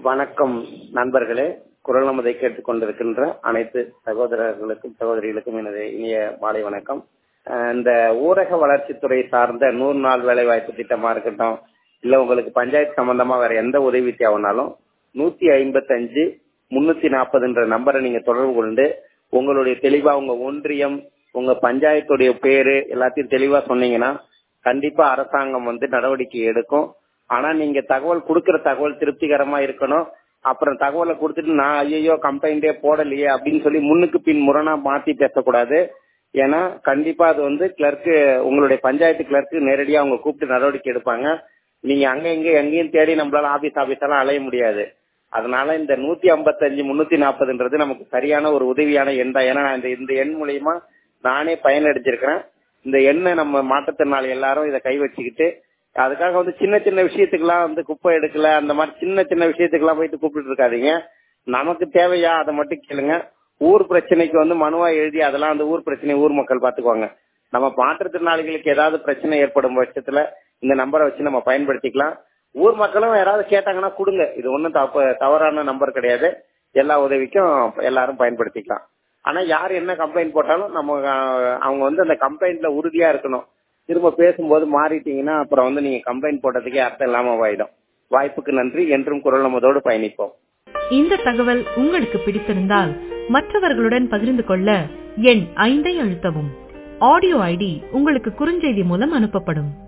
வணக்கம் நண்பர்களே குரல் நமதை கேட்டுக்கொண்டிருக்கின்ற அனைத்து சகோதரர்களுக்கும் சகோதரிகளுக்கும் எனது இனிய மாலை வணக்கம் அஹ் இந்த ஊரக வளர்ச்சித்துறை சார்ந்த நூறு நாள் வேலை வாய்ப்பு திட்டமா இருக்கட்டும் இல்ல உங்களுக்கு பஞ்சாயத்து சம்பந்தமா வேற எந்த உதவி தேவைனாலும் நூத்தி ஐம்பத்தி அஞ்சு முன்னூத்தி நாற்பதுன்ற நம்பரை நீங்க தொடர்பு கொண்டு உங்களுடைய தெளிவா உங்க ஒன்றியம் உங்க பஞ்சாயத்துடைய பேரு எல்லாத்தையும் தெளிவா சொன்னீங்கன்னா கண்டிப்பா அரசாங்கம் வந்து நடவடிக்கை எடுக்கும் ஆனா நீங்க தகவல் கொடுக்கிற தகவல் திருப்திகரமா இருக்கணும் அப்புறம் தகவலை கொடுத்துட்டு நான் ஐயோ கம்ப்ளைண்டே போடலையே அப்படின்னு சொல்லி முன்னுக்கு பின் முரணா மாத்தி பேசக்கூடாது ஏன்னா கண்டிப்பா அது வந்து கிளர்க்கு உங்களுடைய பஞ்சாயத்து கிளர்க்கு நேரடியா அவங்க கூப்பிட்டு நடவடிக்கை எடுப்பாங்க நீங்க அங்க இங்க எங்கேயும் தேடி நம்மளால ஆபீஸ் ஆபீஸ் எல்லாம் அலைய முடியாது அதனால இந்த நூத்தி ஐம்பத்தஞ்சு முன்னூத்தி நாற்பதுன்றது நமக்கு சரியான ஒரு உதவியான எண் தான் ஏன்னா இந்த இந்த எண் மூலியமா நானே பயனடைஞ்சிருக்கிறேன் இந்த எண்ணை நம்ம மாற்றுத்திறனாளி எல்லாரும் இதை கை வச்சுக்கிட்டு அதுக்காக வந்து சின்ன சின்ன விஷயத்துக்கெல்லாம் வந்து குப்பை எடுக்கல அந்த மாதிரி சின்ன சின்ன விஷயத்துக்கெல்லாம் போயிட்டு கூப்பிட்டு இருக்காதீங்க நமக்கு தேவையா அதை மட்டும் கேளுங்க ஊர் பிரச்சனைக்கு வந்து மனுவா எழுதி அதெல்லாம் அந்த ஊர் பிரச்சனை ஊர் மக்கள் பாத்துக்குவாங்க நம்ம மாற்றுத்திறனாளிகளுக்கு ஏதாவது பிரச்சனை ஏற்படும் பட்சத்துல இந்த நம்பரை வச்சு நம்ம பயன்படுத்திக்கலாம் ஊர் மக்களும் யாராவது கேட்டாங்கன்னா கொடுங்க இது ஒன்றும் தப்பு தவறான நம்பர் கிடையாது எல்லா உதவிக்கும் எல்லாரும் பயன்படுத்திக்கலாம் ஆனா யார் என்ன கம்ப்ளைண்ட் போட்டாலும் நம்ம அஹ், அவங்க வந்து அந்த கம்ப்ளைண்ட்ல உறுதியா இருக்கணும் திரும்ப பேசும்போது மாறிட்டீங்கன்னா அப்புறம் வந்து நீங்க கம்ப்ளைண்ட் போட்டதுக்கே அர்த்தம் இல்லாம ஆயிடும் வாய்ப்புக்கு நன்றி என்றும் குரல் நமதோடு பயணிப்போம் இந்த தகவல் உங்களுக்கு பிடித்திருந்தால் மற்றவர்களுடன் பகிர்ந்து கொள்ள எண் ஐந்தை அழுத்தவும் ஆடியோ ஐடி உங்களுக்கு குறுஞ்செய்தி மூலம் அனுப்பப்படும்